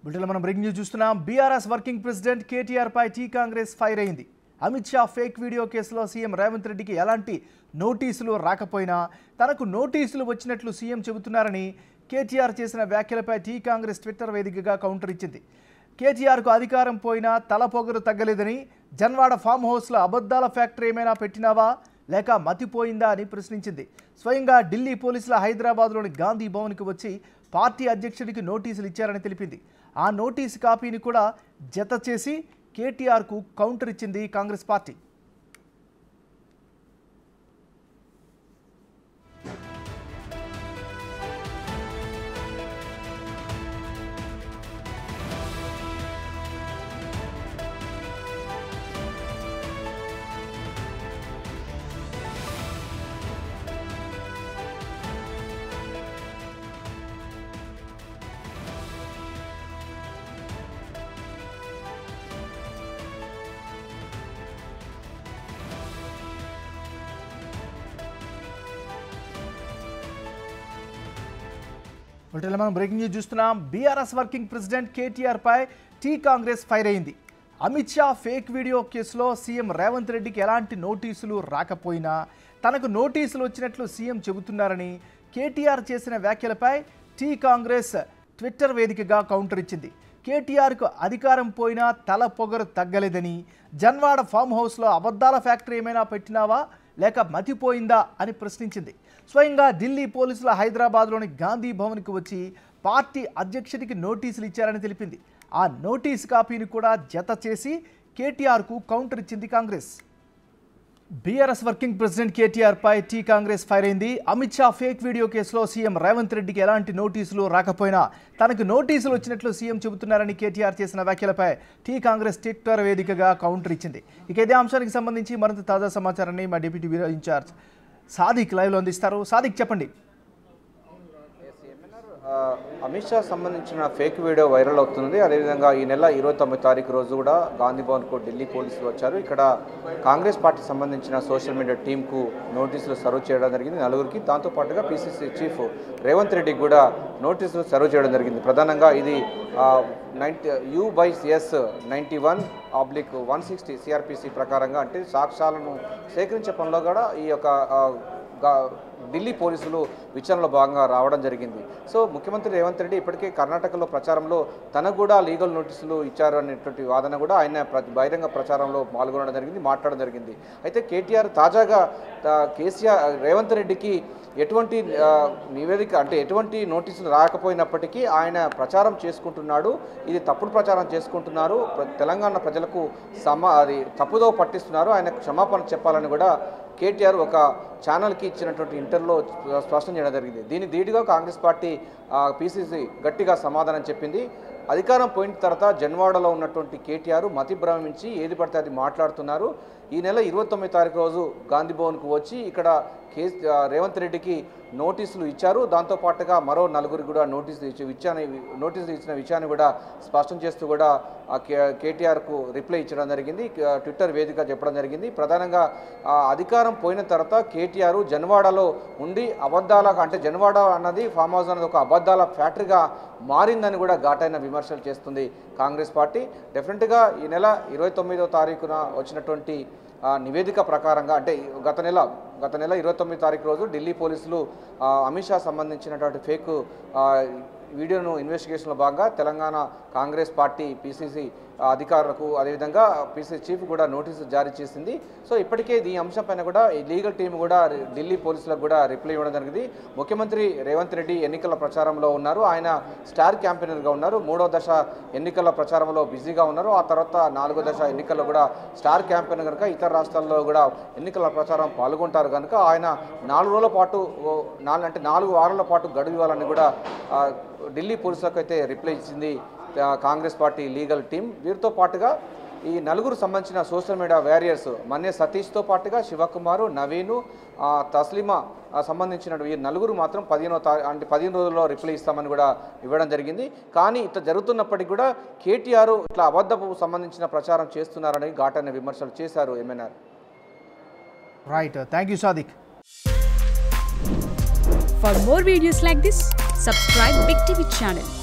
వీటిలో మనం breaking news చూస్తున్నాం బీఆర్ఎస్ వర్కింగ్ ప్రెసిడెంట్ కేటీఆర్ పై టీ కాంగ్రెస్ ఫైర్ అయింది అమిత్ షా ఫేక్ వీడియో కేసులో సీఎం రేవంత్ రెడ్డికి ఎలాంటి నోటీసులు రాకపోయినా తనకు నోటీసులు వచ్చినట్లు సీఎం చెబుతున్నారని కేటీఆర్ చేసిన వ్యాఖ్యలపై టీ కాంగ్రెస్ ట్విట్టర్ వేదికగా కౌంటర్ ఇచ్చింది కేటీఆర్కు అధికారం పోయినా తల పొగరు తగ్గలేదని జన్వాడ ఫామ్ హౌస్లో అబద్ధాల ఫ్యాక్టరీ ఏమైనా పెట్టినావా లేక మతిపోయిందా అని ప్రశ్నించింది స్వయంగా ఢిల్లీ పోలీసుల హైదరాబాద్లోని గాంధీ భవన్కి వచ్చి పార్టీ అధ్యక్షుడికి నోటీసులు ఇచ్చారని తెలిపింది ఆ నోటీసు కాపీని కూడా జత చేసి కేటీఆర్కు కౌంటర్ ఇచ్చింది కాంగ్రెస్ పార్టీ వీటిలో మనం బ్రేకింగ్ న్యూస్ చూస్తున్నాం బీఆర్ఎస్ వర్కింగ్ ప్రెసిడెంట్ కేటీఆర్ పై టీ కాంగ్రెస్ ఫైర్ అయింది అమిత్ షా ఫేక్ వీడియో కేసులో సీఎం రేవంత్ రెడ్డికి ఎలాంటి నోటీసులు రాకపోయినా తనకు నోటీసులు వచ్చినట్లు సీఎం చెబుతున్నారని కేటీఆర్ చేసిన వ్యాఖ్యలపై టీ కాంగ్రెస్ ట్విట్టర్ వేదికగా కౌంటర్ ఇచ్చింది కేటీఆర్కు అధికారం పోయినా తల పొగరు తగ్గలేదని జన్వాడ ఫామ్ హౌస్లో అబద్ధాల ఫ్యాక్టరీ ఏమైనా పెట్టినావా లేక మతిపోయిందా అని ప్రశ్నించింది స్వయంగా ఢిల్లీ పోలీసుల హైదరాబాద్లోని గాంధీ భవన్కి వచ్చి పార్టీ అధ్యక్షుడికి నోటీసులు ఇచ్చారని తెలిపింది ఆ నోటీస్ కాపీని కూడా జత చేసి కేటీఆర్కు కౌంటర్ ఇచ్చింది Congress BRS working president KTR పై టీ కాంగ్రెస్ ఫైర్ అయింది అమిత్ షా ఫేక్ వీడియో కేసులో సీఎం రేవంత్ రెడ్డికి ఎలాంటి నోటీసులు రాకపోయినా తనకు నోటీసులు వచ్చినట్లు సీఎం చెబుతున్నారని కేటీఆర్ చేసిన వ్యాఖ్యలపై టీ కాంగ్రెస్ ట్విట్టర్ వేదికగా కౌంటర్ ఇచ్చింది ఇక ఇదే అంశానికి సంబంధించి మరింత తాజా సమాచారాన్ని మా డిప్యూటీ బ్యూరో ఇన్ఛార్జ్ సాదిక్ లైవ్లో అందిస్తారు సాదిక్ చెప్పండి ఆ, అమిత్ షా సంబంధించిన ఫేక్ వీడియో వైరల్ అవుతుంది అదేవిధంగా ఈ నెల ఇరవై తొమ్మిది తారీఖు రోజు కూడా గాంధీ భవన్కు ఢిల్లీ పోలీసులు వచ్చారు ఇక్కడ కాంగ్రెస్ పార్టీ సంబంధించిన సోషల్ మీడియా టీంకు నోటీసులు సర్వ్ చేయడం జరిగింది నలుగురికి దాంతో పాటుగా పీసీసీ చీఫ్ రేవంత్ రెడ్డికి కూడా నోటీసులు సర్వ్ చేయడం జరిగింది ప్రధానంగా ఇది ninety U by CS ninety one oblique one sixty CrPC ప్రకారంగా అంటే సాక్ష్యాలను సేకరించే పనిలో కూడా ఈ యొక్క ఆ, గా- ఢిల్లీ పోలీసులు విచారణలో భాగంగా రావడం జరిగింది సో ముఖ్యమంత్రి రేవంత్ రెడ్డి ఇప్పటికే కర్ణాటకలో ప్రచారంలో తనకు కూడా లీగల్ నోటీసులు ఇచ్చారు అనేటువంటి వాదన కూడా ఆయన ప్ర- బహిరంగ ప్రచారంలో పాల్గొనడం జరిగింది మాట్లాడడం జరిగింది అయితే కేటీఆర్ తాజాగా ఆ, కేసీఆర్ రేవంత్ రెడ్డికి ఎటువంటి ఆ, నివేదిక అంటే ఎటువంటి నోటీసులు రాకపోయినప్పటికీ ఆయన ప్రచారం చేసుకుంటున్నాడు ఇది తప్పుడు ప్రచారం చేసుకుంటున్నారు ప్ర- తెలంగాణ ప్రజలకు సమ అది తప్పుదో పట్టిస్తున్నారు ఆయన క్షమాపణ చెప్పాలని కూడా కేటీఆర్ ఒక ఛానల్కి ఇచ్చినటువంటి ఇంటర్లో స్పష్టం చేయడం జరిగింది దీని ధీటుగా కాంగ్రెస్ పార్టీ పీసీసీ గట్టిగా సమాధానం చెప్పింది అధికారం పోయిన తర్వాత జన్వాడలో ఉన్నటువంటి కేటీఆర్ మతి భ్రమించి ఏది పడితే అది మాట్లాడుతున్నారు ఈ నెల ఇరవై తొమ్మిది తారీఖు రోజు గాంధీ భవన్కు వచ్చి ఇక్కడ కే ఆ, రేవంత్ రెడ్డికి నోటీసులు ఇచ్చారు దాంతో పాటుగా మరో నలుగురికి కూడా నోటీసులు ఇచ్చి విషయాన్ని నోటీసులు ఇచ్చిన విషయాన్ని కూడా స్పష్టం చేస్తూ కూడా ఆ కే- కేటీఆర్కు రిప్లై ఇచ్చడం జరిగింది ఆ, ట్విట్టర్ వేదిక చెప్పడం జరిగింది ప్రధానంగా ఆ, అధికారం పోయిన తర్వాత కేటీఆర్ జన్వాడలో ఉండి అబద్ధాల అంటే జన్వాడ అన్నది ఫామ్ హౌస్ అన్నది ఒక అబద్ధాల ఫ్యాక్టరీగా మారిందని కూడా ఘాటైన విమర్శలు చేస్తుంది కాంగ్రెస్ పార్టీ డెఫినెట్గా ఈ నెల ఇరవై తొమ్మిదో తారీఖున వచ్చినటువంటి ఆ, నివేదిక ప్రకారంగా అంటే గత నెల గత నెల ఇరవై తొమ్మిది తారీఖు రోజు ఢిల్లీ పోలీసులు ఆ, అమిత్ షా సంబంధించినటువంటి ఫేక్ ఆ, వీడియోను ఇన్వెస్టిగేషన్లో భాగంగా తెలంగాణ కాంగ్రెస్ పార్టీ పిసిసి అధికారులకు అదేవిధంగా పిసిసి చీఫ్ కూడా నోటీసు జారీ చేసింది సో ఇప్పటికే ఈ అంశంపైన కూడా ఈ లీగల్ టీం కూడా ఢిల్లీ పోలీసులకు కూడా రిప్లై ఇవ్వడం జరిగింది ముఖ్యమంత్రి రేవంత్ రెడ్డి ఎన్నికల ప్రచారంలో ఉన్నారు ఆయన స్టార్ క్యాంపెయినర్గా ఉన్నారు మూడో దశ ఎన్నికల ప్రచారంలో బిజీగా ఉన్నారు ఆ తర్వాత నాలుగో దశ ఎన్నికల్లో కూడా స్టార్ క్యాంపెయిన్ కనుక ఇతర రాష్ట్రాల్లో కూడా ఎన్నికల ప్రచారం పాల్గొంటారు కనుక ఆయన నాలుగు రోజుల పాటు ఓ నాలుగు అంటే నాలుగు వారాల పాటు గడువు ఇవ్వాలని కూడా ఆ, ఢిల్లీ పోలీసులకు అయితే రిప్లై ఇచ్చింది ఆ, కాంగ్రెస్ పార్టీ లీగల్ టీం వీరితో పాటుగా ఈ నలుగురు సంబంధించిన సోషల్ మీడియా వారియర్స్ మన్య సతీష్తో పాటుగా శివకుమారు నవీను ఆ, తస్లిమా ఆ, సంబంధించిన ఈ నలుగురు మాత్రం పదిహేనో తా అంటే పదిహేను రోజుల్లో రిప్లై ఇస్తామని కూడా ఇవ్వడం జరిగింది కానీ ఇట్లా జరుగుతున్నప్పటికీ కూడా కేటీఆర్ ఇట్లా అబద్ధపు సంబంధించిన ప్రచారం చేస్తున్నారని ఘాటైన విమర్శలు చేశారు MNR right thank you Sadiq For more videos like this, subscribe Big TV channel